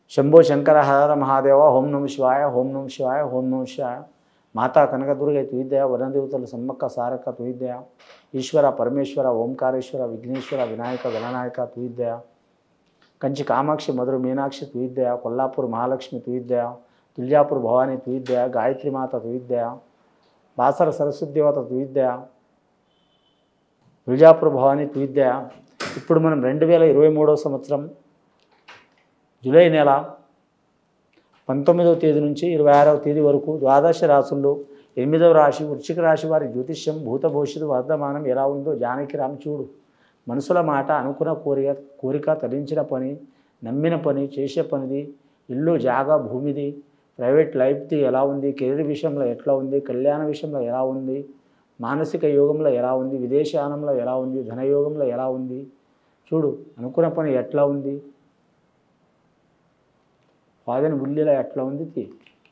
శంభో శంకర హర మహాదేవ ఓం నమ శివాయ ఓం నమ శివాయ ఓం నమ శివాయ మాతా కనకదుర్గ తుయిద్దయ వనదేవతల సమ్మక్క సారక్క తుయిద్దయ ఈశ్వర పరమేశ్వర ఓంకారేశ్వర విఘ్నేశ్వర వినాయక గణనాయక తుయిద్దయ కంచి కామాక్షి మధుర మీనాక్షి తుయిద్దయ కొల్లాపూర్ మహాలక్ష్మి తుయిద్దయ తుల్యాపూర్ భవానీ తుయిద్దయ గాయత్రి మాత తుయిద్దయ బాసర సరస్వతి దేవత తుయిద్దయ విజయాపూర్ భవానీ తుయిద్దయ ఇప్పుడు మనం రెండు వేల ఇరవై మూడవ సంవత్సరం జూలై నెల పంతొమ్మిదవ తేదీ నుంచి ఇరవై ఆరవ తేదీ వరకు ద్వాదశ రాసుల్లో ఎనిమిదవ రాశి వృశ్చిక రాశి వారి జ్యోతిష్యం భూత భవిష్యత్తు వర్ధమానం ఎలా ఉందో జానకి రామ్ చూడు మనసుల మాట అనుకున్న కోరిక కోరిక తరించిన పని నమ్మిన పని చేసే పనిది ఇల్లు జాగా భూమిది ప్రైవేట్ లైఫ్ది ఎలా ఉంది కెరీర్ విషయంలో ఎట్లా ఉంది కళ్యాణ విషయంలో ఎలా ఉంది మానసిక యోగంలో ఎలా ఉంది విదేశయానంలో ఎలా ఉంది ధనయోగంలో ఎలా ఉంది చూడు అనుకున్న పని ఎట్లా ఉంది వాదన బుల్లిలో ఎట్లా ఉంది తీ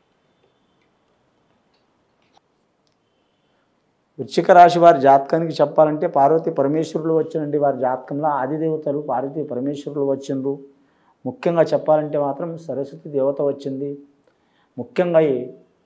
వృశ్చిక రాశి వారి జాతకానికి చెప్పాలంటే పార్వతి పరమేశ్వరులు వచ్చినండి వారి జాతకంలో ఆదిదేవతలు పార్వతి పరమేశ్వరులు వచ్చిండ్రు ముఖ్యంగా చెప్పాలంటే మాత్రం సరస్వతి దేవత వచ్చింది ముఖ్యంగా ఈ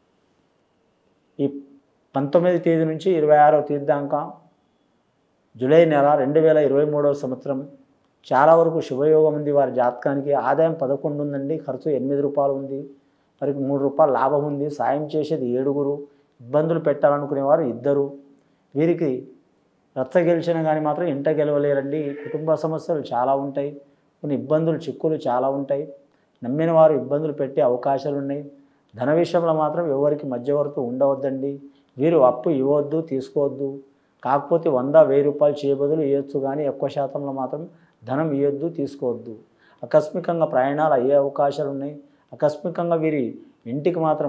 ఈ పంతొమ్మిది తేదీ నుంచి ఇరవై ఆరవ తేదీ దాకా జూలై నెల రెండు వేల ఇరవై మూడవ సంవత్సరం చాలా వరకు శుభయోగం ఉంది వారి జాతకానికి ఆదాయం పదకొండు ఉందండి ఖర్చు ఎనిమిది రూపాయలు ఉంది వారికి మూడు రూపాయలు లాభం ఉంది సాయం చేసేది ఏడుగురు ఇబ్బందులు పెట్టాలనుకునేవారు ఇద్దరు వీరికి రచ్చ గెలిచిన కానీ మాత్రం ఇంట గెలవలేరండి కుటుంబ సమస్యలు చాలా ఉంటాయి కొన్ని ఇబ్బందులు చిక్కులు చాలా ఉంటాయి నమ్మిన వారు ఇబ్బందులు పెట్టే అవకాశాలు ఉన్నాయి ధన విషయంలో మాత్రం ఎవరికి మధ్యవర్తి ఉండవద్దండి వీరు అప్పు ఇవ్వద్దు తీసుకోవద్దు కాకపోతే వంద వెయ్యి రూపాయలు చేయబదులు ఇవ్వచ్చు కానీ ఎక్కువ శాతంలో మాత్రం ధనం ఇవ్వద్దు తీసుకోవద్దు ఆకస్మికంగా ప్రయాణాలు అయ్యే అవకాశాలు ఉన్నాయి ఆకస్మికంగా వీరి ఇంటికి మాత్రం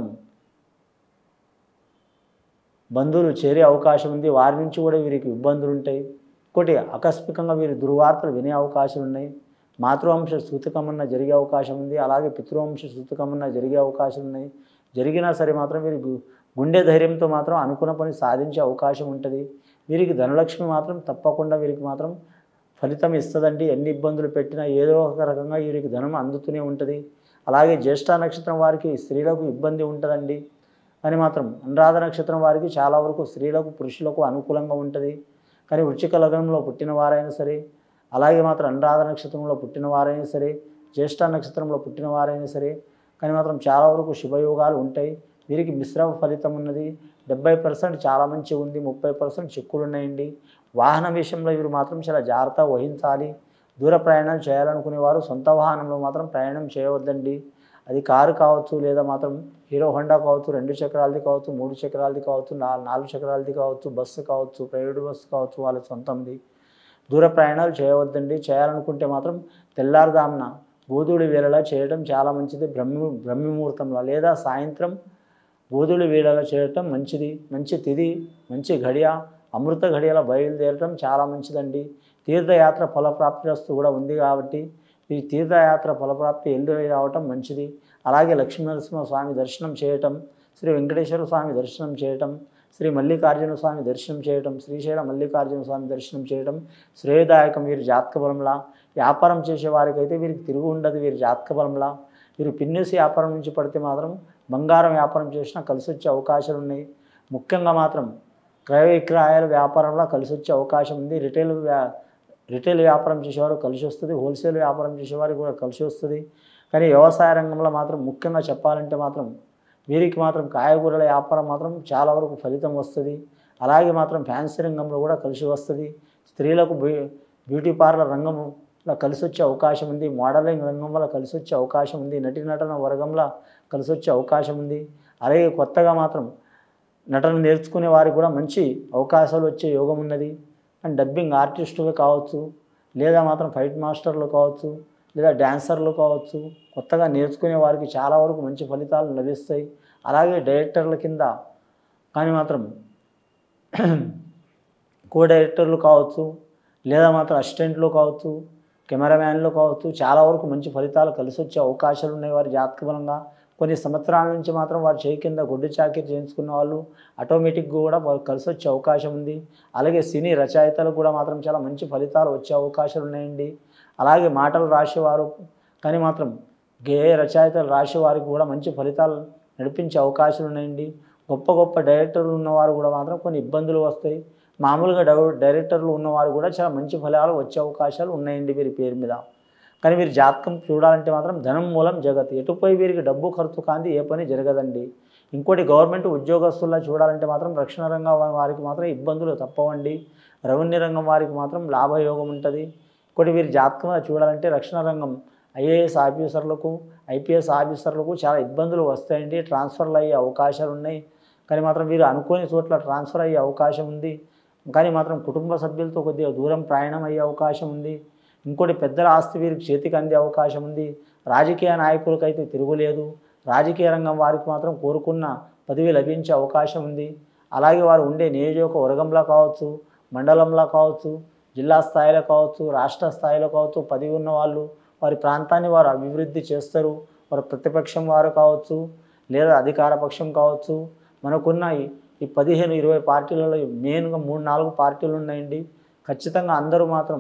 బంధువులు చేరే అవకాశం ఉంది వారి నుంచి కూడా వీరికి ఇబ్బందులు ఉంటాయి ఇంకోటి ఆకస్మికంగా వీరి దుర్వార్తలు వినే అవకాశాలు ఉన్నాయి మాతృవంశ సూతకమన్న జరిగే అవకాశం ఉంది అలాగే పితృవంశ సూతకమన్న జరిగే అవకాశం ఉన్నాయి జరిగినా సరే మాత్రం వీరి గు- గుండె ధైర్యంతో మాత్రం అనుకున్న పని సాధించే అవకాశం ఉంటుంది వీరికి ధనలక్ష్మి మాత్రం తప్పకుండా వీరికి మాత్రం ఫలితం ఇస్తుందండి ఎన్ని ఇబ్బందులు పెట్టినా ఏదో ఒక రకంగా వీరికి ధనం అందుతూనే ఉంటుంది అలాగే జ్యేష్ఠ నక్షత్రం వారికి స్త్రీలకు ఇబ్బంది ఉంటుందండి అని మాత్రం అనురాధ నక్షత్రం వారికి చాలా వరకు స్త్రీలకు పురుషులకు అనుకూలంగా ఉంటుంది కానీ వృచ్చిక లగ్నంలో పుట్టిన వారైనా సరే అలాగే మాత్రం అనురాధ నక్షత్రంలో పుట్టిన వారైనా సరే జ్యేష్ఠ నక్షత్రంలో పుట్టిన వారైనా సరే కానీ మాత్రం చాలా వరకు శుభయోగాలు ఉంటాయి వీరికి మిశ్రమ ఫలితం ఉన్నది డెబ్బై పర్సెంట్ చాలా మంచి ఉంది ముప్పై పర్సెంట్ చిక్కులు ఉన్నాయండి వాహన విషయంలో వీరు మాత్రం చాలా జాగ్రత్త వహించాలి దూర ప్రయాణాలు చేయాలనుకునే వారు సొంత వాహనంలో మాత్రం ప్రయాణం చేయవద్దండి అది కారు కావచ్చు లేదా మాత్రం హీరో హోండా కావచ్చు రెండు చక్రాలది కావచ్చు మూడు చక్రాలది కావచ్చు నా- నాలుగు చక్రాలది కావచ్చు బస్సు కావచ్చు ప్రైవేట్ బస్సు కావచ్చు వాళ్ళ సొంతంది దూర ప్రయాణాలు చేయవద్దండి చేయాలనుకుంటే మాత్రం తెల్లారుదామున గోధుడి వేళలా చేయడం చాలా మంచిది బ్రహ్మి బ్రహ్మముహూర్తంలో లేదా సాయంత్రం గోధుడి వేళలా చేయటం మంచిది మంచి తిది మంచి ఘడియ అమృత ఘడియల బయలుదేరటం చాలా మంచిదండి తీర్థయాత్ర ఫలప్రాప్తి వస్తూ కూడా ఉంది కాబట్టి ఈ తీర్థయాత్ర ఫలప్రాప్తి ఎల్లు రావటం మంచిది అలాగే లక్ష్మీనరసింహ స్వామి దర్శనం చేయటం శ్రీ వెంకటేశ్వర స్వామి దర్శనం చేయటం శ్రీ మల్లికార్జున స్వామి దర్శనం చేయటం శ్రీశైల మల్లికార్జున స్వామి దర్శనం చేయటం శ్రేయదాయకం వీరి జాతక బలంలా వ్యాపారం చేసే వారికైతే వీరికి తిరుగు ఉండదు వీరి జాతక బలంలా వీరు పిన్నెసి వ్యాపారం నుంచి పడితే మాత్రం బంగారం వ్యాపారం చేసినా కలిసి వచ్చే అవకాశాలు ఉన్నాయి ముఖ్యంగా మాత్రం క్రయ విక్రయాల వ్యాపారంలో కలిసి వచ్చే అవకాశం ఉంది రిటైల్ వ్యా రిటైల్ వ్యాపారం చేసేవారు కలిసి వస్తుంది హోల్సేల్ వ్యాపారం చేసేవారికి కూడా కలిసి వస్తుంది కానీ వ్యవసాయ రంగంలో మాత్రం ముఖ్యంగా చెప్పాలంటే మాత్రం వీరికి మాత్రం కాయగూరల వ్యాపారం మాత్రం చాలా వరకు ఫలితం వస్తుంది అలాగే మాత్రం ఫ్యాన్సీ రంగంలో కూడా కలిసి వస్తుంది స్త్రీలకు బ్యూ- బ్యూటీ పార్లర్ రంగంలో కలిసి వచ్చే అవకాశం ఉంది మోడలింగ్ రంగంలో కలిసి వచ్చే అవకాశం ఉంది నటీనటన వర్గంలో కలిసి వచ్చే అవకాశం ఉంది అలాగే కొత్తగా మాత్రం నటన నేర్చుకునే వారికి కూడా మంచి అవకాశాలు వచ్చే యోగం ఉన్నది అండ్ డబ్బింగ్ ఆర్టిస్టులు కావచ్చు లేదా మాత్రం ఫైట్ మాస్టర్లు కావచ్చు లేదా డ్యాన్సర్లు కావచ్చు కొత్తగా నేర్చుకునే వారికి చాలా వరకు మంచి ఫలితాలు లభిస్తాయి అలాగే డైరెక్టర్ల కింద కానీ మాత్రం కో డైరెక్టర్లు కావచ్చు లేదా మాత్రం అసిస్టెంట్లు కావచ్చు కెమెరామ్యాన్లు కావచ్చు చాలా వరకు మంచి ఫలితాలు కలిసి వచ్చే అవకాశాలు ఉన్నాయి వారి జాతక బలంగా కొన్ని సంవత్సరాల నుంచి మాత్రం వారి చేయి కింద గుడ్డు చాకిరి చేయించుకున్న వాళ్ళు ఆటోమేటిక్గా కూడా వారు కలిసి వచ్చే అవకాశం ఉంది అలాగే సినీ రచయితలకు కూడా మాత్రం చాలా మంచి ఫలితాలు వచ్చే అవకాశాలు ఉన్నాయండి అలాగే మాటలు రాసేవారు కానీ మాత్రం గేయ రచయితలు రాసే వారికి కూడా మంచి ఫలితాలు నడిపించే అవకాశాలు ఉన్నాయండి గొప్ప గొప్ప డైరెక్టర్లు ఉన్నవారు కూడా మాత్రం కొన్ని ఇబ్బందులు వస్తాయి మామూలుగా డై- డైరెక్టర్లు ఉన్నవారు కూడా చాలా మంచి ఫలాలు వచ్చే అవకాశాలు ఉన్నాయండి వీరి పేరు మీద కానీ వీరి జాతకం చూడాలంటే మాత్రం ధనం మూలం జగత్ ఎటుపోయి వీరికి డబ్బు ఖర్చు కాంది ఏ పని జరగదండి ఇంకోటి గవర్నమెంట్ ఉద్యోగస్తుల్లా చూడాలంటే మాత్రం రక్షణ రంగం వా- వారికి మాత్రం ఇబ్బందులు తప్పవండి రెవెన్యూ రంగం వారికి మాత్రం లాభయోగం ఉంటుంది ఇంకోటి వీరి జాతకంగా చూడాలంటే రక్షణ రంగం ఐఏఎస్ ఆఫీసర్లకు ఐపీఎస్ ఆఫీసర్లకు చాలా ఇబ్బందులు వస్తాయండి ట్రాన్స్ఫర్లు అయ్యే అవకాశాలు ఉన్నాయి కానీ మాత్రం వీరు అనుకోని చోట్ల ట్రాన్స్ఫర్ అయ్యే అవకాశం ఉంది కానీ మాత్రం కుటుంబ సభ్యులతో కొద్దిగా దూరం ప్రయాణం అయ్యే అవకాశం ఉంది ఇంకోటి పెద్దల ఆస్తి వీరికి చేతికి అందే అవకాశం ఉంది రాజకీయ నాయకులకైతే తిరుగులేదు రాజకీయ రంగం వారికి మాత్రం కోరుకున్న పదవి లభించే అవకాశం ఉంది అలాగే వారు ఉండే నియోజకవర్గంలో కావచ్చు మండలంలో కావచ్చు జిల్లా స్థాయిలో కావచ్చు రాష్ట్ర స్థాయిలో కావచ్చు పదవి ఉన్న వాళ్ళు వారి ప్రాంతాన్ని వారు అభివృద్ధి చేస్తారు వారు ప్రతిపక్షం వారు కావచ్చు లేదా అధికార పక్షం కావచ్చు మనకున్న ఈ- ఈ పదిహేను ఇరవై పార్టీలలో మెయిన్గా మూడు నాలుగు పార్టీలు ఉన్నాయండి ఖచ్చితంగా అందరూ మాత్రం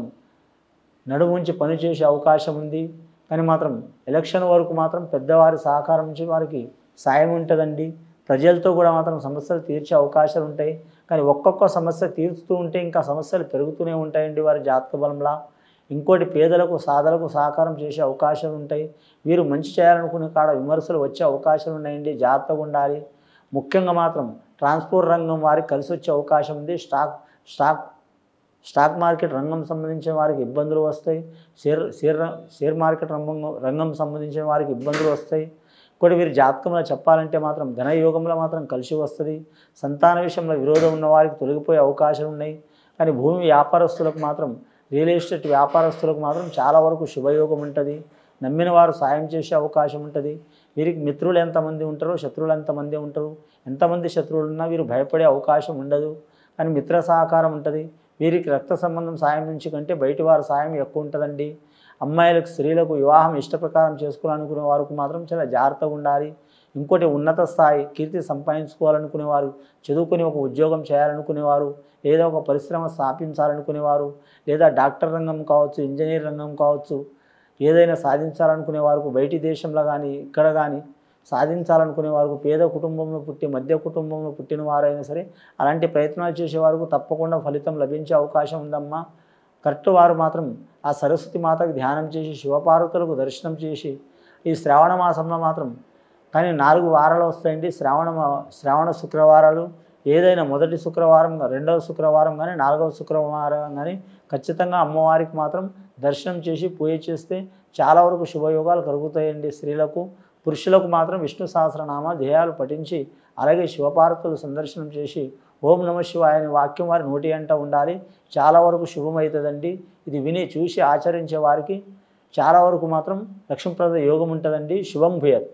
నడుముంచి పనిచేసే అవకాశం ఉంది కానీ మాత్రం ఎలక్షన్ వరకు మాత్రం పెద్దవారి సహకారం నుంచి వారికి సాయం ఉంటుందండి ప్రజలతో కూడా మాత్రం సమస్యలు తీర్చే అవకాశాలు ఉంటాయి కానీ ఒక్కొక్క సమస్య తీరుస్తూ ఉంటే ఇంకా సమస్యలు పెరుగుతూనే ఉంటాయండి వారి జాతక బలంలా ఇంకోటి పేదలకు సాధలకు సహకారం చేసే అవకాశాలు ఉంటాయి వీరు మంచి చేయాలనుకునే కాడ విమర్శలు వచ్చే అవకాశాలు ఉన్నాయండి జాగ్రత్తగా ఉండాలి ముఖ్యంగా మాత్రం ట్రాన్స్పోర్ట్ రంగం వారికి కలిసి వచ్చే అవకాశం ఉంది స్టాక్ స్టాక్ స్టాక్ మార్కెట్ రంగం సంబంధించిన వారికి ఇబ్బందులు వస్తాయి షేర్ షేర్ ర- షేర్ మార్కెట్ రంగం రంగం సంబంధించిన వారికి ఇబ్బందులు వస్తాయి కూడా వీరి జాతకంలో చెప్పాలంటే మాత్రం ధనయోగంలో మాత్రం కలిసి వస్తుంది సంతాన విషయంలో విరోధం ఉన్న వారికి తొలగిపోయే అవకాశాలు ఉన్నాయి కానీ భూమి వ్యాపారస్తులకు మాత్రం రియల్ ఎస్టేట్ వ్యాపారస్తులకు మాత్రం చాలా వరకు శుభయోగం ఉంటుంది నమ్మిన వారు సాయం చేసే అవకాశం ఉంటుంది వీరికి మిత్రులు ఎంతమంది ఉంటారో శత్రువులు ఎంతమంది ఉంటారు ఎంతమంది శత్రువులు ఉన్నా వీరు భయపడే అవకాశం ఉండదు కానీ మిత్ర సహకారం ఉంటుంది వీరికి రక్త సంబంధం సాయం నుంచి కంటే బయటి వారి సాయం ఎక్కువ ఉంటుందండి అమ్మాయిలకు స్త్రీలకు వివాహం ఇష్ట ప్రకారం చేసుకోవాలనుకునే వారికి మాత్రం చాలా జాగ్రత్తగా ఉండాలి ఇంకోటి ఉన్నత స్థాయి కీర్తి సంపాదించుకోవాలనుకునేవారు చదువుకుని ఒక ఉద్యోగం చేయాలనుకునేవారు లేదా ఒక పరిశ్రమ స్థాపించాలనుకునేవారు లేదా డాక్టర్ రంగం కావచ్చు ఇంజనీర్ రంగం కావచ్చు ఏదైనా సాధించాలనుకునే వారికి బయటి దేశంలో కానీ ఇక్కడ కానీ సాధించాలనుకునే వారికి పేద కుటుంబంలో పుట్టి మధ్య కుటుంబంలో పుట్టిన వారైనా సరే అలాంటి ప్రయత్నాలు చేసే వారికి తప్పకుండా ఫలితం లభించే అవకాశం ఉందమ్మా కరెక్ట్ వారు మాత్రం ఆ సరస్వతి మాతకు ధ్యానం చేసి శివపార్వతులకు దర్శనం చేసి ఈ శ్రావణ మాసంలో మాత్రం కానీ నాలుగు వారాలు వస్తాయండి శ్రావణ మా- శ్రావణ శుక్రవారాలు ఏదైనా మొదటి శుక్రవారం రెండవ శుక్రవారం కానీ నాలుగవ శుక్రవారం కానీ ఖచ్చితంగా అమ్మవారికి మాత్రం దర్శనం చేసి పూజ చేస్తే చాలా వరకు శుభయోగాలు కలుగుతాయండి స్త్రీలకు పురుషులకు మాత్రం విష్ణు సహస్రనామ ధ్యేయాలు పఠించి అలాగే శివపార్వతులు సందర్శనం చేసి ఓం నమ శివాయ అనే వాక్యం వారి నోటి అంట ఉండాలి చాలా వరకు శుభమవుతుందండి ఇది విని చూసి ఆచరించే వారికి చాలా వరకు మాత్రం లక్ష్మీప్రద యోగం ఉంటుందండి శుభం భూయత్